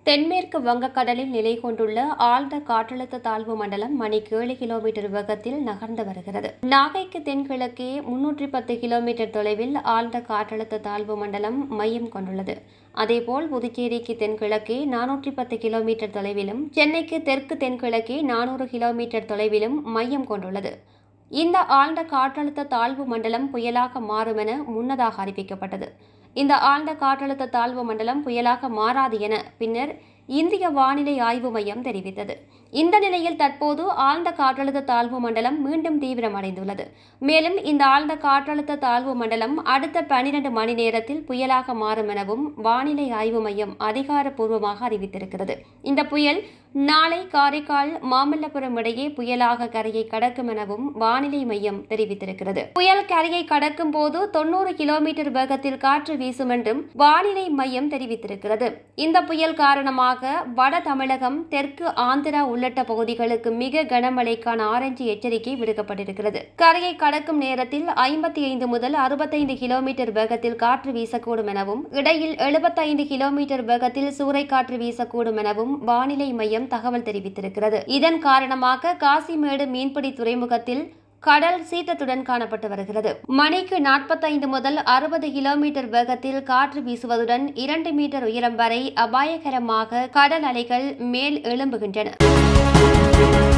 தென்மேற்கு வங்கக்கடலில் நிலை கொண்டுள்ள ஆழ்ந்த காற்றழுத்த தாழ்வு மண்டலம் மணிக்கு ஏழு கிலோமீட்டர் வேகத்தில் நகர்ந்து வருகிறது நாகைக்கு தென்கிழக்கே முன்னூற்றி பத்து கிலோமீட்டர் தொலைவில் ஆழ்ந்த காற்றழுத்த தாழ்வு மண்டலம் மையம் கொண்டுள்ளது அதேபோல் புதுச்சேரிக்கு தென்கிழக்கே நானூற்றி பத்து கிலோமீட்டர் தொலைவிலும் சென்னைக்கு தெற்கு தென்கிழக்கே நானூறு கிலோமீட்டர் தொலைவிலும் மையம் கொண்டுள்ளது இந்த ஆழ்ந்த காற்றழுத்த தாழ்வு மண்டலம் புயலாக மாறும் என முன்னதாக அறிவிக்கப்பட்டது இந்த ஆழ்ந்த காற்றழுத்த தாழ்வு மண்டலம் புயலாக மாறாது என பின்னர் இந்திய வானிலை ஆய்வு மையம் தெரிவித்தது இந்த நிலையில் தற்போது ஆழ்ந்த காற்றழுத்த தாழ்வு மண்டலம் மீண்டும் தீவிரமடைந்துள்ளது மேலும் இந்த ஆழ்ந்த காற்றழுத்த தாழ்வு மண்டலம் அடுத்த பனிரெண்டு மணி நேரத்தில் புயலாக மாறும் எனவும் வானிலை ஆய்வு மையம் அதிகாரப்பூர்வமாக அறிவித்திருக்கிறது இந்த புயல் நாளை காரைக்கால் மாமல்லபுரம் இடையே புயலாக கரையை கடக்கும் எனவும் வானிலை மையம் தெரிவித்திருக்கிறது புயல் கரையை கடக்கும் போது தொண்ணூறு கிலோமீட்டர் வேகத்தில் காற்று வீசும் என்றும் வானிலை மையம் தெரிவித்திருக்கிறது இந்த புயல் காரணமாக வட தமிழகம் தெற்கு ஆந்திரா உள்ளிட்ட பகுதிகளுக்கு மிக கனமழைக்கான ஆரஞ்சு எச்சரிக்கை விடுக்கப்பட்டிருக்கிறது கரையை கடக்கும் நேரத்தில் ஐம்பத்தி ஐந்து முதல் அறுபத்தைந்து கிலோமீட்டர் வேகத்தில் காற்று வீசக்கூடும் எனவும் இடையில் எழுபத்தைந்து கிலோமீட்டர் வேகத்தில் சூறைக்காற்று வீசக்கூடும் எனவும் வானிலை மையம் தகவல் தெரிவித்திருக்கிறது இதன் காரணமாக காசிமேடு மீன்பிடி துறைமுகத்தில் கடல் சீற்றத்துடன் காணப்பட்டு வருகிறது மணிக்கு நாற்பத்தைந்து முதல் அறுபது கிலோமீட்டர் வேகத்தில் காற்று வீசுவதுடன் இரண்டு மீட்டர் உயரம் வரை அபாயகரமாக கடல் அலைகள் மேல் எழும்புகின்றன